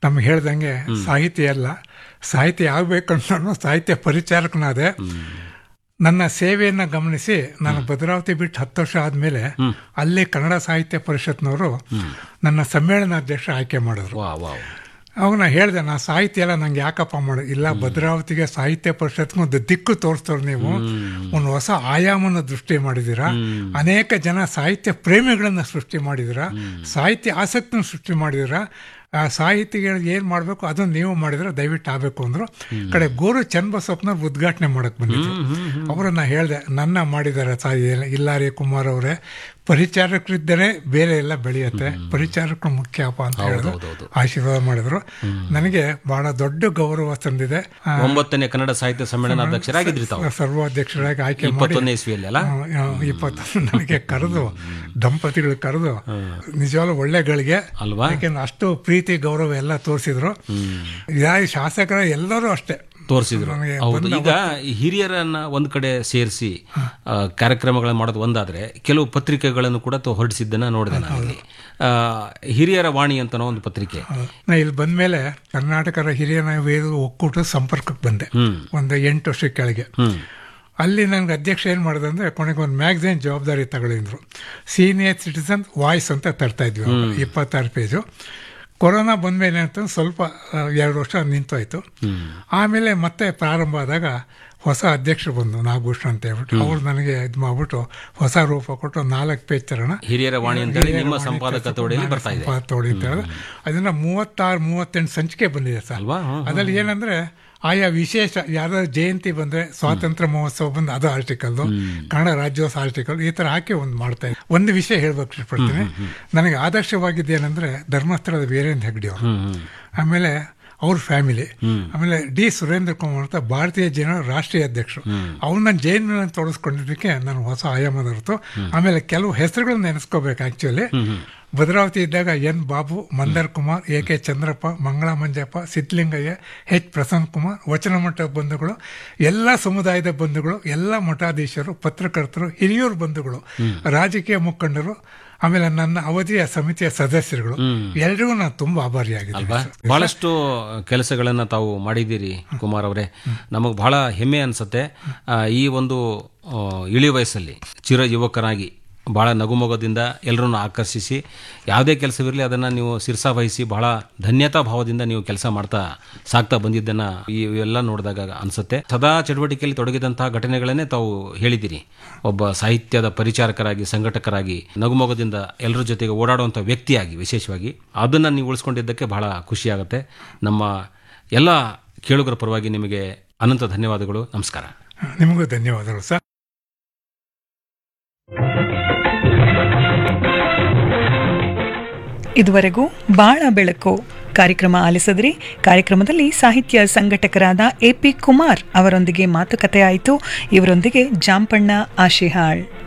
ನಮ್ಗೆ ಹೇಳ್ದಂಗೆ ಸಾಹಿತ್ಯ ಅಲ್ಲ ಸಾಹಿತ್ಯ ಆಗ್ಬೇಕಂತ ನಾನು ಸಾಹಿತ್ಯ ಪರಿಚಾರಕನಾದೆ ನನ್ನ ಸೇವೆಯನ್ನ ಗಮನಿಸಿ ನಾನು ಭದ್ರಾವತಿ ಬಿಟ್ಟು ಹತ್ತು ವರ್ಷ ಆದ್ಮೇಲೆ ಅಲ್ಲಿ ಕನ್ನಡ ಸಾಹಿತ್ಯ ಪರಿಷತ್ನವರು ನನ್ನ ಸಮ್ಮೇಳನಾಧ್ಯಕ್ಷ ಆಯ್ಕೆ ಮಾಡಿದ್ರು ವಾ ವಾ ಅವಾಗ ನಾ ಹೇಳಿದೆ ನಾ ಸಾಹಿತ್ಯ ಎಲ್ಲ ನಂಗೆ ಯಾಕಪ್ಪ ಮಾಡ ಇಲ್ಲ ಭದ್ರಾವತಿಗೆ ಸಾಹಿತ್ಯ ಪರಿಷತ್ಗೆ ಒಂದು ದಿಕ್ಕು ತೋರಿಸ್ತವ್ರು ನೀವು ಒಂದು ಹೊಸ ಆಯಾಮನ ದೃಷ್ಟಿ ಮಾಡಿದ್ದೀರಾ ಅನೇಕ ಜನ ಸಾಹಿತ್ಯ ಪ್ರೇಮಿಗಳನ್ನ ಸೃಷ್ಟಿ ಮಾಡಿದ್ದೀರಾ ಸಾಹಿತ್ಯ ಆಸಕ್ತಿನ ಸೃಷ್ಟಿ ಮಾಡಿದ್ದೀರಾ ಆ ಸಾಹಿತಿಗಳಿಗೆ ಏನು ಮಾಡಬೇಕು ಅದನ್ನು ನೀವು ಮಾಡಿದ್ರೆ ದಯವಿಟ್ಟು ಆಗಬೇಕು ಅಂದರು ಕಡೆ ಗೋರು ಚನ್ನಬಸಪ್ಪನವ್ರು ಉದ್ಘಾಟನೆ ಮಾಡಕ್ಕೆ ಬಂದಿದ್ರು ಅವರನ್ನ ಹೇಳಿದೆ ನನ್ನ ಮಾಡಿದ್ದಾರೆ ಸಾಯಿ ಇಲ್ಲಾರಿ ಕುಮಾರ್ ಅವರೇ ಪರಿಚಾರಕರಿದ್ದರೆ ಬೇರೆ ಎಲ್ಲ ಬೆಳೆಯುತ್ತೆ ಪರಿಚಾರಕರು ಮುಖ್ಯಪ್ಪ ಅಂತ ಹೇಳಿದ್ರು ಆಶೀರ್ವಾದ ಮಾಡಿದ್ರು ನನಗೆ ಬಹಳ ದೊಡ್ಡ ಗೌರವ ತಂದಿದೆ ಆ, ಒಂಬತ್ತನೇ ಕನ್ನಡ ಸಾಹಿತ್ಯ ಸಮ್ಮೇಳನಾಧ್ಯಕ್ಷರಾಗಿದ್ರಿ ತಾವು ಸರ್ವಾಧ್ಯಕ್ಷರಾಗಿ ಆಯ್ಕೆ ಮಾಡಿ ಇಪ್ಪತ್ತೊಂದನೇ ಇಸ್ವಿಯಲ್ಲಿ ಅಲ್ಲ ಇಪ್ಪತ್ತು ನನಗೆ ಕರೆದು ದಂಪತಿಗಳು ಕರೆದು ನಿಜವಾಗ್ಲೂ ಒಳ್ಳೆ ಗಳಿಗೆ ಅಲ್ವಾ? ಯಾಕೆಂದ್ರೆ ಅಷ್ಟು ಪ್ರೀತಿ ಗೌರವ ಎಲ್ಲ ತೋರಿಸಿದ್ರು ಯಾವ ಶಾಸಕರ ಎಲ್ಲರೂ ಅಷ್ಟೇ ತೋರಿಸಿದ್ರು ನನಗೆ ಹೌದು ಈಗ ಈ ಹಿರಿಯರನ್ನ ಒಂದ್ ಕಡೆ ಸೇರಿಸಿ ಕಾರ್ಯಕ್ರಮಗಳನ್ನ ಮಾಡೋದು ಒಂದಾದ್ರೆ ಕೆಲವು ಪತ್ರಿಕೆಗಳನ್ನು ಕೂಡ ತಾವು ಹೊರಡಿಸಿದ್ದನ್ನ ನೋಡಿದೆ ನಾನಲ್ಲಿ ಆ, ಹಿರಿಯರ ವಾಣಿ ಅಂತನೋ ಒಂದು ಪತ್ರಿಕೆ ನಾ ಇಲ್ಲಿ ಬಂದ್ಮೇಲೆ ಕರ್ನಾಟಕದ ಹಿರಿಯ ವೇದ ಒಕ್ಕೂಟ ಸಂಪರ್ಕಕ್ಕೆ ಬಂದೆ ಒಂದು ಎಂಟು ವರ್ಷ ಕೆಳಗೆ ಅಲ್ಲಿ ನನಗೆ ಅಧ್ಯಕ್ಷ ಏನು ಮಾಡಿದೆ ಅಂದರೆ ಕೊನೆಗೆ ಒಂದು ಮ್ಯಾಗ್ಝೈನ್ ಜವಾಬ್ದಾರಿ ತಗೊಳಿದ್ರು ಸೀನಿಯರ್ ಸಿಟಿಸನ್ ವಾಯ್ಸ್ ಅಂತ ತರ್ತಾ ಇದ್ವಿ ಅವಾಗ, ಇಪ್ಪತ್ತಾರು ಪೇಜು ಕೊರೋನಾ ಬಂದಮೇಲೆ ಅಂತ ಸ್ವಲ್ಪ ಆ, ಎರಡು ವರ್ಷ ನಿಂತೋಯ್ತು ಆಮೇಲೆ ಮತ್ತೆ ಪ್ರಾರಂಭ ಆದಾಗ ಹೊಸ ಅಧ್ಯಕ್ಷರು ಬಂದು ನಾಗಭೂಷಣ್ ಅಂತ ಹೇಳ್ಬಿಟ್ಟು ಅವ್ರು ನನಗೆ ಇದು ಮಾಡ್ಬಿಟ್ಟು ಹೊಸ ರೂಪ ಕೊಟ್ಟು ನಾಲ್ಕು ಪೇಜ್ ತರೋಣ ಹಿರಿಯರ ವಾಣಿ ಅಂತೇಳಿ ನಿಮ್ಮ ಸಂಪಾದಕ ತೋಡೆಯಲ್ಲಿ ಬರ್ತಾ ಇದೆ ತೋಡಿ ಅಂತ ಹೇಳಿದ್ರೆ ಅದನ್ನ ಮೂವತ್ತಾರು ಮೂವತ್ತೆಂಟು ಸಂಚಿಕೆ ಬಂದಿದೆ ಸರ್ ಅಲ್ವಾ ಹ್ಮ್. ಅದ್ರಲ್ಲಿ ಏನಂದ್ರೆ ಆಯಾ ವಿಶೇಷ ಯಾರಾದ್ರೂ ಜಯಂತಿ ಬಂದ್ರೆ ಸ್ವಾತಂತ್ರ್ಯ ಮಹೋತ್ಸವ ಬಂದು ಅದು ಆರ್ಟಿಕಲ್ ಕನ್ನಡ ರಾಜ್ಯೋತ್ಸವ ಆರ್ಟಿಕಲ್ ಈ ತರ ಹಾಕಿ ಒಂದು ಮಾಡ್ತಾ ಇದ್ದೆ ಒಂದು ವಿಷಯ ಹೇಳ್ಬೇಕು ಇಷ್ಟಪಡ್ತೀನಿ ನನಗೆ ಆದರ್ಶವಾಗಿದ್ದು ಏನಂದ್ರೆ ಧರ್ಮಸ್ಥಳದ ವೀರೇಂದ್ರ ಹೆಗ್ಡೆ ಅವರು ಆಮೇಲೆ ಅವ್ರ ಫ್ಯಾಮಿಲಿ ಆಮೇಲೆ ಡಿ ಸುರೇಂದ್ರ ಕುಮಾರ್ ಅಂತ ಭಾರತೀಯ ಜನ ರಾಷ್ಟ್ರೀಯ ಅಧ್ಯಕ್ಷರು ಅವ್ರನ್ನ ಜೈಲಿನಲ್ಲಿ ತೊಡಸ್ಕೊಂಡಿದ್ದಕ್ಕೆ ನಾನು ಹೊಸ ಆಯಾಮ ಹೊರತು ಆಮೇಲೆ ಕೆಲವು ಹೆಸರುಗಳನ್ನ ನೆನೆಸ್ಕೋಬೇಕು ಆಕ್ಚುಲಿ ಭದ್ರಾವತಿ ಇದ್ದಾಗ N Babu Mandar Kumar A K Chandrappa Mangala Manjappa Siddalingaiah H Prasanna Kumar ವಚನ ಮಠ ಬಂಧುಗಳು ಎಲ್ಲ ಸಮುದಾಯದ ಬಂಧುಗಳು ಎಲ್ಲ ಮಠಾಧೀಶರು ಪತ್ರಕರ್ತರು ಹಿರಿಯೂರು ಬಂಧುಗಳು ರಾಜಕೀಯ ಮುಖಂಡರು ಆಮೇಲೆ ನನ್ನ ಅವಧಿಯ ಸಮಿತಿಯ ಸದಸ್ಯರುಗಳು ಎಲ್ರಿಗೂ ನಾನು ತುಂಬಾ ಆಭಾರಿಯಾಗಿದ್ದೀನಿ ಅಲ್ವಾ ಬಹಳಷ್ಟು ಕೆಲಸಗಳನ್ನ ತಾವು ಮಾಡಿದ್ದೀರಿ ಕುಮಾರ್ ಅವರೇ ನಮಗೆ ಬಹಳ ಹೆಮ್ಮೆ ಅನ್ಸುತ್ತೆ ಆ, ಈ ಒಂದು ಆ, ಇಳಿ ವಯಸ್ಸಲ್ಲಿ ಚಿರ ಯುವಕರಾಗಿ ಬಹಳ ನಗುಮೊಗದಿಂದ ಎಲ್ಲರನ್ನು ಆಕರ್ಷಿಸಿ ಯಾವುದೇ ಕೆಲಸವಿರಲಿ ಅದನ್ನು ನೀವು ಶಿರ್ಸಾವಹಿಸಿ ಬಹಳ ಧನ್ಯತಾ ಭಾವದಿಂದ ನೀವು ಕೆಲಸ ಮಾಡ್ತಾ ಸಾಕ್ತಾ ಬಂದಿದ್ದನ್ನ ಈ ಎಲ್ಲ ನೋಡಿದಾಗ ಅನ್ಸುತ್ತೆ ಸದಾ ಚಟುವಟಿಕೆಯಲ್ಲಿ ತೊಡಗಿದಂತಹ ಘಟನೆಗಳನ್ನೇ ತಾವು ಹೇಳಿದ್ದೀರಿ ಒಬ್ಬ ಸಾಹಿತ್ಯದ ಪರಿಚಾರಕರಾಗಿ ಸಂಘಟಕರಾಗಿ ನಗುಮೊಗದಿಂದ ಎಲ್ಲರ ಜೊತೆಗೆ ಓಡಾಡುವಂಥ ವ್ಯಕ್ತಿಯಾಗಿ ವಿಶೇಷವಾಗಿ ಅದನ್ನು ನೀವು ಉಳಿಸ್ಕೊಂಡಿದ್ದಕ್ಕೆ ಬಹಳ ಖುಷಿಯಾಗುತ್ತೆ ನಮ್ಮ ಎಲ್ಲ ಕೇಳುಗರ ಪರವಾಗಿ ನಿಮಗೆ ಅನಂತ ಧನ್ಯವಾದಗಳು ನಮಸ್ಕಾರ ನಿಮಗೂ ಧನ್ಯವಾದಗಳು ಸರ್ ಇದುವರೆಗೂ ಬಾಳ ಬೆಳಕು ಕಾರ್ಯಕ್ರಮ ಆಲಿಸಿದ್ರಿ ಕಾರ್ಯಕ್ರಮದಲ್ಲಿ ಸಾಹಿತ್ಯ ಸಂಘಟಕರಾದ ಎ ಪಿ ಕುಮಾರ್ ಅವರೊಂದಿಗೆ ಮಾತುಕತೆ ಆಯಿತು ಇವರೊಂದಿಗೆ ಜಾಂಪಣ್ಣ ಆಶಿಹಾಳ್